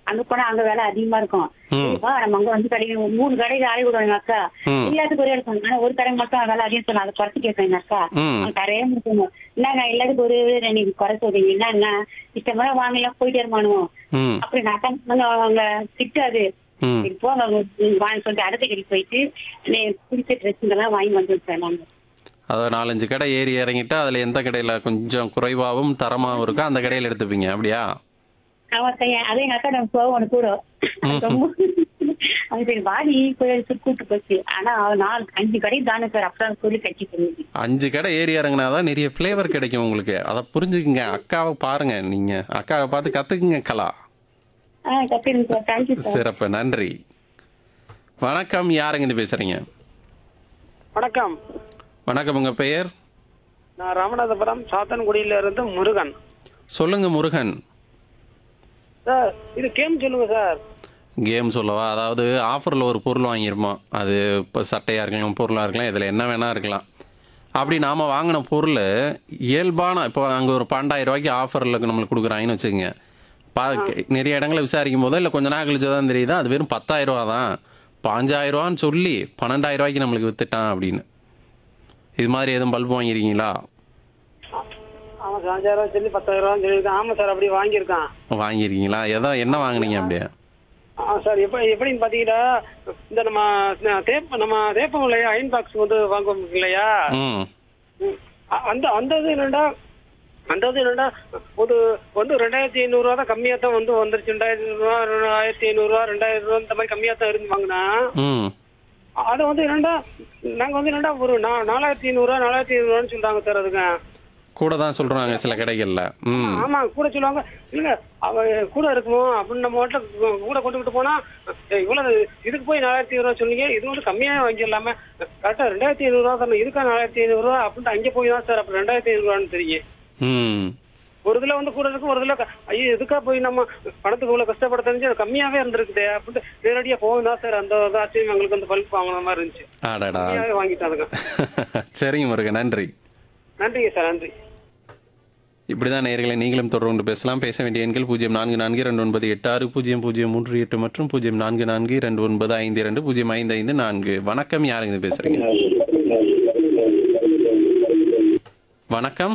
அங்க போனா அங்க விலை அதிகமா இருக்கும் ம். வா நம்ம அங்க வந்து கடை மூணு கடைக்கு ஆளி விடுவாங்க அக்கா ம். எல்லாத்துக்கும் ஒரே இருக்கும் ஆனா ஒரு கடை மட்டும் விலை அதிகம் சொன்னா அதை குறைச்சு கேட்பேன் அக்கா ம். அவங்க கரையே முடிச்சுங்க என்னங்க எல்லாத்துக்கும் ஒரு ஒரு நீங்க குறை சொல்றீங்க என்னன்னா இஷ்டமா வாங்கலாம் போயிட்டே இருமானுவோம் ம் அப்படி நான் தான் அவங்க அவங்க திட்டாது ம் சரி போங்க நீங்க வாங்கி சொல்லிட்டு அடுத்த கடைக்கு போயிட்டு நீ பிடிச்ச ட்ரெஸ்ஸுங்கெல்லாம் வாங்கி வந்து விட்டேன் நாங்க அதாவது நாலஞ்சு கடை ஏறி இறங்கிட்டா அதில் எந்த கடையில் கொஞ்சம் குறைவாகவும் தரமாகவும் இருக்கோ அந்த கடையில் எடுத்துப்பீங்க அப்படியா அவன் செய்ய அதே எங்க அக்கா நம்ம போவோம் கூட ரொம்ப அவன் சரி வாடி கோயில் கூட்டு போச்சு ஆனா அவன் நாலு அஞ்சு கடை தானே சார் அப்புறம் சொல்லி கட்சி பண்ணி அஞ்சு கடை ஏறி இறங்கினா தான் நிறைய ஃப்ளேவர் கிடைக்கும் உங்களுக்கு அதை புரிஞ்சுக்குங்க அக்காவை பாருங்க நீங்கள் அக்காவை பார்த்து கற்றுக்குங்க கலா ஆஹ் கப்பிடுங்க சார் தேங்க்யூ சார் சிறப்பு நன்றி வணக்கம் யாருங்க இது பேசுகிறீங்க வணக்கம் வணக்கம் உங்கள் பெயர் நான் ராமநாதபுரம் சாத்தன்குடியில இருந்து முருகன் சொல்லுங்க முருகன் சார் இது கேம் சொல்லுங்க சார் கேம் சொல்லவா அதாவது ஆஃபரில் ஒரு பொருள் வாங்கியிருப்போம் அது இப்போ சட்டையாக இருக்கலாம் பொருளாக இருக்கலாம் இதில் என்ன வேணால் இருக்கலாம் அப்படி நாம் வாங்கின பொருள் இயல்பான இப்போ அங்கே ஒரு பன்னெண்டாயிரம் ரூபாய்க்கு ஆஃபரில் நம்மளுக்கு கொடுக்குறாங்கன்னு வச்சுக்கோங்க பா நிறைய இடங்களை விசாரிக்கும் போதோ இல்லை கொஞ்ச நாள் கழிச்சு தான் தெரியுது அது வெறும் பத்தாயிரம் ரூபா தான் பாஞ்சாயிரம் ரூபான்னு சொல்லி பன்னெண்டாயிரம் ரூபாய்க்கு நம்மளுக்கு வித்துட்டான் அப்படின்னு இது மாதிரி எதுவும் பல்பு வாங்கியிருக்கீங்களா ஆமா சார் அஞ்சாயிரம் ரூபாய் சொல்லி பத்தாயிரம் ரூபாய் சொல்லியிருக்கேன் ஆமா சார் அப்படி வாங்கியிருக்கான் வாங்கியிருக்கீங்களா எதோ என்ன வாங்குனீங்க அப்படியே ஆ சார் எப்படி எப்படின்னு பாத்தீங்கன்னா இந்த நம்ம ந- தேப்ப நம்ம தேப்பம் இல்லையா அயன் பாக்ஸ் வந்து வாங்குவோம் இல்லையா ம் ம். அ- அந்த அந்த இது என்னடா அந்த இது என்னடா ஒரு வந்து ரெண்டாயிரத்தி ஐநூறுரூவா தான் கம்மியா தான் வந்து வந்துருச்சு ரெண்டாயிரத்தி ரூபா ஆயிரத்தி ஐநூறுரூவா ரெண்டாயிரம் ரூபா இந்த மாதிரி கம்மியா தான் இருந்து வாங்கினா ம் அதை வந்து என்னடா நாங்க வந்து என்னடா ஒரு நா- நாலாயிரத்தி ஐநூறுரூவா நாலாயிரத்தி ஐநூறுரூவான்னு சொல்றாங்க சார் அதுக்கு கூட தான் சொல்கிறாங்க சில கடைகளில் ம் ஆமா கூட சொல்லுவாங்க இல்ல அவ கூட இருக்குமோ அப்படின்னு நம்ம மட்டும் கூட கொண்டுகிட்டு போனா ஏய், இவ்வளவு இதுக்கு போய் நாலாயிரத்தி ஐநூறுவா சொன்னீங்க இது வந்து கம்மியாக வாங்கிடலாமே கரெக்டா ரெண்டாயிரத்தி ஐநூறுவா தானே இதுக்கா நாலாயிரத்தி ஐநூறுவா அப்படின்ட்டு அங்கே போய் தான் சார் அப்ப ரெண்டாயிரத்தி ஐநூறுவான்னு தெரியும் ம் ஒரு இதுல வந்து கூட இருக்கு ஒரு இதுல க- ஐயோ எதுக்கா போய் நம்ம பணத்துக்கு இவ்வளவு கஷ்டப்பட தெரிஞ்சு அது கம்மியாவே இருந்திருக்குதே அப்படின்ட்டு நேரடியா போகும் தான் சார் அந்த இது ஆச்சரியம் எங்களுக்கு வந்து பல்ப் வாங்குற மாதிரி இருந்துச்சு ஆடாடா கம்மியாவே வாங்கிட்டாங்க சரிங்க முருகன் நன்றி நன்றிங்க சார் நன்றி இப்படிதான் நேயர்களை நீங்களும் தொடர்பு கொண்டு பேசலாம் பேச வேண்டிய எண்கள் பூஜ்ஜியம் நான்கு நான்கு ரெண்டு ஒன்பது எட்டு ஆறு பூஜ்ஜியம் பூஜ்ஜியம் மூன்று எட்டு மற்றும் பூஜ்ஜியம் நான்கு நான்கு ரெண்டு ஒன்பது ஐந்து இரண்டு பூஜ்ஜியம் ஐந்து ஐந்து நான்கு வணக்கம் யாருங்க இது பேசுறீங்க வணக்கம்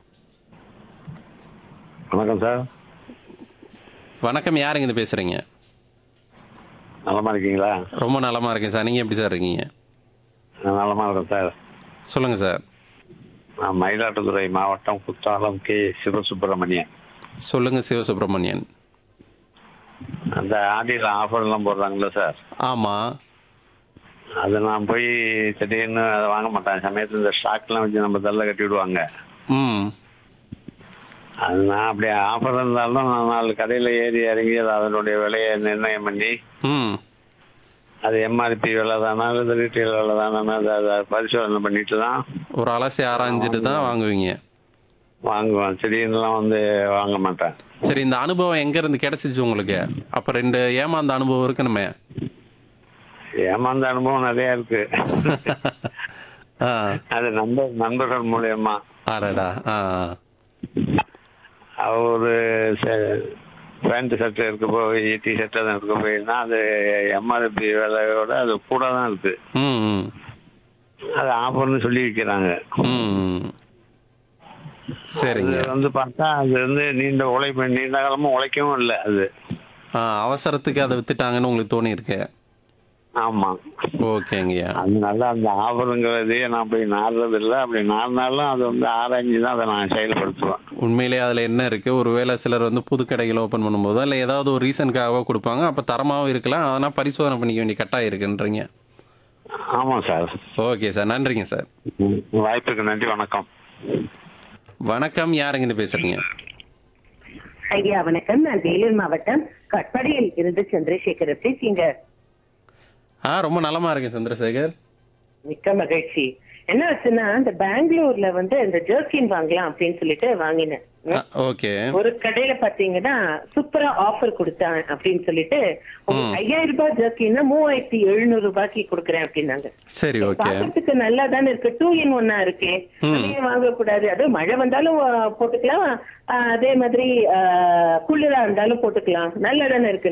வணக்கம் சார் வணக்கம் யாருங்க இது பேசுறீங்க நலமா இருக்கீங்களா ரொம்ப நலமா இருக்கேன் சார் நீங்க எப்படி சார் இருக்கீங்க நான் நலமா இருக்கேன் சார் சொல்லுங்க சார் நான் மயிலாடுதுறை மாவட்டம் குத்தாலம் கே சிவசுப்பிரமணியன் சொல்லுங்க சிவசுப்பிரமணியன் அந்த ஆடியில் ஆஃபர்லாம் போடுறாங்களே சார் ஆமா அது நான் போய் திடீர்னு அதை வாங்க மாட்டேன் சமயத்தில் இந்த ஸ்டாக்லாம் வச்சு நம்ம தள்ள கட்டி விடுவாங்க ம் அது நான் அப்படியே ஆஃபர் இருந்தாலும் நான் நாலு கடையில் ஏறி இறங்கி அது அதனுடைய விலையை நிர்ணயம் பண்ணி ம் அது எம்ஆர்பி விலை தானா இல்லை ரீட்டைல் விலை தானே அதை அதை பரிசோதனை பண்ணிட்டு தான் ஒரு அலசி ஆராய்ஞ்சிட்டு தான் வாங்குவீங்க வாங்குவேன் திடீர்னுலாம் வந்து வாங்க மாட்டேன் சரி இந்த அனுபவம் எங்க இருந்து கிடைச்சிச்சு உங்களுக்கு அப்ப ரெண்டு ஏமாந்த அனுபவம் இருக்கணுமே ஏமாந்த அனுபவம் நிறைய இருக்கு ஆ அது நண்பர் நண்பர்கள் மூலியமா ஆடாடா ஆ ஒரு பேண்ட் ஷர்ட் எடுக்க போய் டி ஷர்ட் தான் எடுக்க போயிருந்தா அது எம்ஆர்பி விலையோட அது கூட தான் இருக்கு ம் ம் அது ஆஃபர்னு சொல்லி விற்கிறாங்க ம் சரிங்க அது வந்து பார்த்தா அது வந்து நீண்ட உழைப்பு நீண்ட காலமா உழைக்கவும் இல்லை அது ஆ அவசரத்துக்கு அதை வித்துட்டாங்கன்னு உங்களுக்கு தோணி இருக்கு ஆமா ஓகேங்கய்யா அதனால அந்த ஆஃபருங்கிறதையே நான் போய் நாடுறது இல்லை அப்படி நாடினாலும் அது வந்து ஆராய்ஞ்சு தான் அதை நான் செயல்படுத்துவேன் உண்மையிலேயே அதில் என்ன இருக்குது ஒருவேளை சிலர் வந்து புது கடைகள் ஓப்பன் பண்ணும்போதோ இல்லை ஏதாவது ஒரு ரீசனுக்காகவோ கொடுப்பாங்க அப்போ தரமாகவும் இருக்கலாம் அதனால் பரிசோதனை பண்ணிக்க வேண்டிய கட்டாயம் இருக்குன்றீங்க ஆமாம் சார் ஓகே சார் நன்றிங்க சார் ம், வாய்ப்புக்கு நன்றி வணக்கம் வணக்கம் யாருங்க இது பேசுகிறீங்க ஐயா வணக்கம் நான் வேலூர் மாவட்டம் கட்படியில் இருந்து சந்திரசேகர் பேசிங்க ஆ ரொம்ப நலமா இருக்கேன் சந்திரசேகர் மிக்க மகிழ்ச்சி என்ன ஆச்சுன்னா இந்த பெங்களூர்ல வந்து இந்த ஜெர்கின் வாங்கலாம் அப்படின்னு சொல்லிட்டு வாங்கினேன் ஆ, ஓகே ஒரு கடையில பாத்தீங்கன்னா சூப்பரா ஆஃபர் கொடுத்தேன் அப்படின்னு சொல்லிட்டு ஒரு ஐயாயிரம் ரூபாய் ஜெர்கின்னா மூவாயிரத்தி எழுநூறு ரூபாய்க்கு கொடுக்குறேன் அப்படின்னாங்க சரி ஓகே பாக்கிறதுக்கு நல்லா தானே இருக்கு டூ இன் ஒன்னா இருக்கே அதையும் வாங்க கூடாது அதுவும் மழை வந்தாலும் ஆ, போட்டுக்கலாம் ஆ, அதே மாதிரி ஆ, குளிரா இருந்தாலும் போட்டுக்கலாம் நல்லா தானே இருக்கு